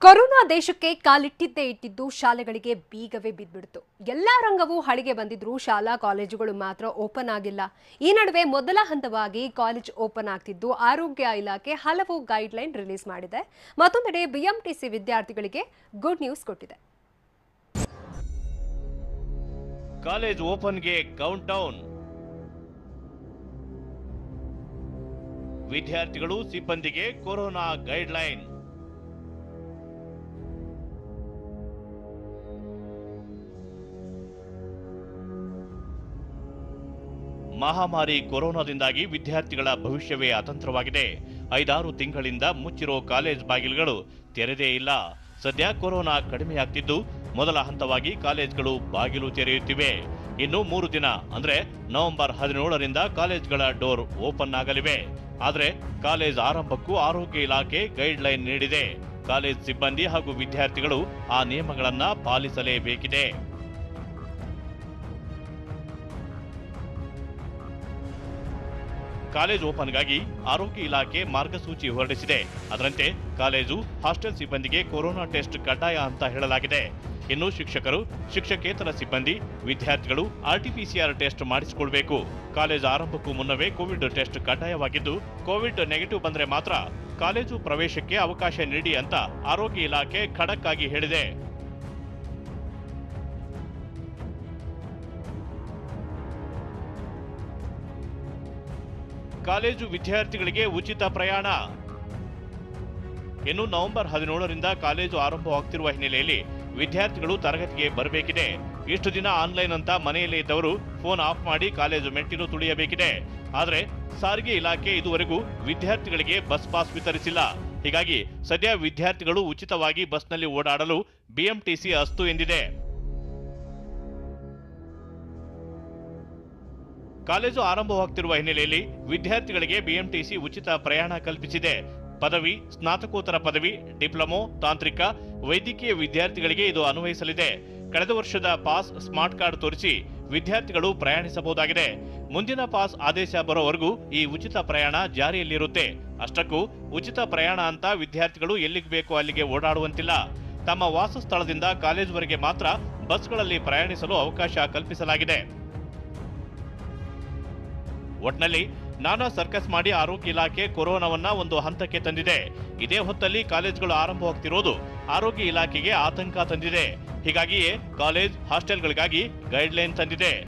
corona ದೇಶಕ್ಕೆ ಕಾಲಿಟ್ಟಿದ್ದೇ ಇಟ್ಟಿದ್ದು ಶಾಲೆಗಳಿಗೆ ಬೀಗವೇ ಬಿದ್ಬಿಡ್ತು ಎಲ್ಲಾ ರಂಗವೂ ಹಳಿಗೆ ಬಂದಿದ್ರು ಶಾಲಾ ಕಾಲೇಜುಗಳು ಮಾತ್ರ ಓಪನ್ ಆಗಿಲ್ಲ ಈ ನಡುವೆ ಮೊದಲ ಹಂತವಾಗಿ ಕಾಲೇಜ್ ಓಪನ್ ಆಗ್ತಿದ್ದು ಆರೋಗ್ಯ ಇಲಾಖೆ ಹಲವು ಗೈಡ್ಲೈನ್ ರಿಲೀಸ್ ಮಾಡಿದೆ ಮತ್ತೊಂದೆಡೆ ಬಿಎಂಟಿಸಿ ವಿದ್ಯಾರ್ಥಿಗಳಿಗೆ ಗುಡ್ ನ್ಯೂಸ್ ಕೊಟ್ಟಿದೆ ಕಾಲೇಜ್ ಓಪನ್ಗೆ ಕೌಂಟ್ ಡೌನ್ ವಿದ್ಯಾರ್ಥಿಗಳು ಸಿಬ್ಬಂದಿಗೆ ಕೊರೋನಾ ಗೈಡ್ಲೈನ್ ಮಹಾಮಾರಿ ಕೊರೋನಾದಿಂದಾಗಿ ವಿದ್ಯಾರ್ಥಿಗಳ ಭವಿಷ್ಯವೇ ಅತಂತ್ರವಾಗಿದೆ ಐದಾರು ತಿಂಗಳಿಂದ ಮುಚ್ಚಿರೋ ಕಾಲೇಜ್ ಬಾಗಿಲುಗಳು ತೆರೆದೇ ಇಲ್ಲ ಸದ್ಯ ಕೊರೋನಾ ಕಡಿಮೆಯಾಗ್ತಿದ್ದು ಮೊದಲ ಹಂತವಾಗಿ ಕಾಲೇಜ್ಗಳು ಬಾಗಿಲು ತೆರೆಯುತ್ತಿವೆ ಇನ್ನು ಮೂರು ದಿನ ಅಂದ್ರೆ ನವೆಂಬರ್ ಹದಿನೇಳರಿಂದ ಕಾಲೇಜ್ಗಳ ಡೋರ್ ಓಪನ್ ಆಗಲಿವೆ ಆದ್ರೆ ಕಾಲೇಜ್ ಆರಂಭಕ್ಕೂ ಆರೋಗ್ಯ ಇಲಾಖೆ ಗೈಡ್ ಲೈನ್ ನೀಡಿದೆ ಕಾಲೇಜ್ ಸಿಬ್ಬಂದಿ ಹಾಗೂ ವಿದ್ಯಾರ್ಥಿಗಳು ಆ ನಿಯಮಗಳನ್ನ ಪಾಲಿಸಲೇಬೇಕಿದೆ ಕಾಲೇಜ್ ಓಪನ್ಗಾಗಿ ಆರೋಗ್ಯ ಇಲಾಖೆ ಮಾರ್ಗಸೂಚಿ ಹೊರಡಿಸಿದೆ ಅದರಂತೆ ಕಾಲೇಜು ಹಾಸ್ಟೆಲ್ ಸಿಬ್ಬಂದಿಗೆ ಕೊರೋನಾ ಟೆಸ್ಟ್ ಕಡ್ಡಾಯ ಅಂತ ಹೇಳಲಾಗಿದೆ ಇನ್ನು ಶಿಕ್ಷಕರು ಶಿಕ್ಷಕೇತರ ಸಿಬ್ಬಂದಿ ವಿದ್ಯಾರ್ಥಿಗಳು ಆರ್ಟಿಪಿಸಿಆರ್ ಟೆಸ್ಟ್ ಮಾಡಿಸಿಕೊಳ್ಬೇಕು ಕಾಲೇಜ್ ಆರಂಭಕ್ಕೂ ಮುನ್ನವೇ ಕೋವಿಡ್ ಟೆಸ್ಟ್ ಕಡ್ಡಾಯವಾಗಿದ್ದು ಕೋವಿಡ್ ನೆಗೆಟಿವ್ ಬಂದ್ರೆ ಮಾತ್ರ ಕಾಲೇಜು ಪ್ರವೇಶಕ್ಕೆ ಅವಕಾಶ ನೀಡಿ ಅಂತ ಆರೋಗ್ಯ ಇಲಾಖೆ ಖಡಕ್ ಆಗಿ ಹೇಳಿದೆ ಕಾಲೇಜು ವಿದ್ಯಾರ್ಥಿಗಳಿಗೆ ಉಚಿತ ಪ್ರಯಾಣ ಇನ್ನು ನವೆಂಬರ್ ಹದಿನೇಳರಿಂದ ಕಾಲೇಜು ಆರಂಭವಾಗ್ತಿರುವ ಹಿನ್ನೆಲೆಯಲ್ಲಿ ವಿದ್ಯಾರ್ಥಿಗಳು ತರಗತಿಗೆ ಬರಬೇಕಿದೆ ಇಷ್ಟು ದಿನ ಆನ್ಲೈನ್ ಅಂತ ಮನೆಯಲ್ಲೇ ಇದ್ದವರು ಫೋನ್ ಆಫ್ ಮಾಡಿ ಕಾಲೇಜು ಮೆಟ್ಟಿಲು ತುಳಿಯಬೇಕಿದೆ ಆದರೆ ಸಾರಿಗೆ ಇಲಾಖೆ ಇದುವರೆಗೂ ವಿದ್ಯಾರ್ಥಿಗಳಿಗೆ ಬಸ್ ಪಾಸ್ ವಿತರಿಸಿಲ್ಲ ಹೀಗಾಗಿ ಸದ್ಯ ವಿದ್ಯಾರ್ಥಿಗಳು ಉಚಿತವಾಗಿ ಬಸ್ನಲ್ಲಿ ಓಡಾಡಲು ಬಿಎಂಟಿಸಿ ಅಸ್ತು ಎಂದಿದೆ ಕಾಲೇಜು ಆರಂಭವಾಗ್ತಿರುವ ಹಿನ್ನೆಲೆಯಲ್ಲಿ ವಿದ್ಯಾರ್ಥಿಗಳಿಗೆ ಬಿಎಂಟಿಸಿ ಉಚಿತ ಪ್ರಯಾಣ ಕಲ್ಪಿಸಿದೆ ಪದವಿ ಸ್ನಾತಕೋತ್ತರ ಪದವಿ ಡಿಪ್ಲೊಮೊ ತಾಂತ್ರಿಕ ವೈದ್ಯಕೀಯ ವಿದ್ಯಾರ್ಥಿಗಳಿಗೆ ಇದು ಅನ್ವಯಿಸಲಿದೆ ಕಳೆದ ವರ್ಷದ ಪಾಸ್ ಸ್ಮಾರ್ಟ್ ಕಾರ್ಡ್ ತೋರಿಸಿ ವಿದ್ಯಾರ್ಥಿಗಳು ಪ್ರಯಾಣಿಸಬಹುದಾಗಿದೆ ಮುಂದಿನ ಪಾಸ್ ಆದೇಶ ಬರೋವರೆಗೂ ಈ ಉಚಿತ ಪ್ರಯಾಣ ಜಾರಿಯಲ್ಲಿರುತ್ತೆ ಅಷ್ಟಕ್ಕೂ ಉಚಿತ ಪ್ರಯಾಣ ಅಂತ ವಿದ್ಯಾರ್ಥಿಗಳು ಎಲ್ಲಿಗೆ ಬೇಕೋ ಅಲ್ಲಿಗೆ ಓಡಾಡುವಂತಿಲ್ಲ ತಮ್ಮ ವಾಸಸ್ಥಳದಿಂದ ಕಾಲೇಜುವರೆಗೆ ಮಾತ್ರ ಬಸ್ಗಳಲ್ಲಿ ಪ್ರಯಾಣಿಸಲು ಅವಕಾಶ ಕಲ್ಪಿಸಲಾಗಿದೆ ಒಟ್ನಲ್ಲಿ ನಾನಾ ಸರ್ಕಸ್ ಮಾಡಿ ಆರೋಗ್ಯ ಇಲಾಖೆ ಕೊರೋನಾವನ್ನ ಒಂದು ಹಂತಕ್ಕೆ ತಂದಿದೆ ಇದೇ ಹೊತ್ತಲ್ಲಿ ಕಾಲೇಜ್ಗಳು ಆರಂಭವಾಗ್ತಿರೋದು ಆರೋಗ್ಯ ಇಲಾಖೆಗೆ ಆತಂಕ ತಂದಿದೆ ಹೀಗಾಗಿಯೇ ಕಾಲೇಜ್ ಹಾಸ್ಟೆಲ್ಗಳಿಗಾಗಿ ಗೈಡ್ಲೈನ್ ತಂದಿದೆ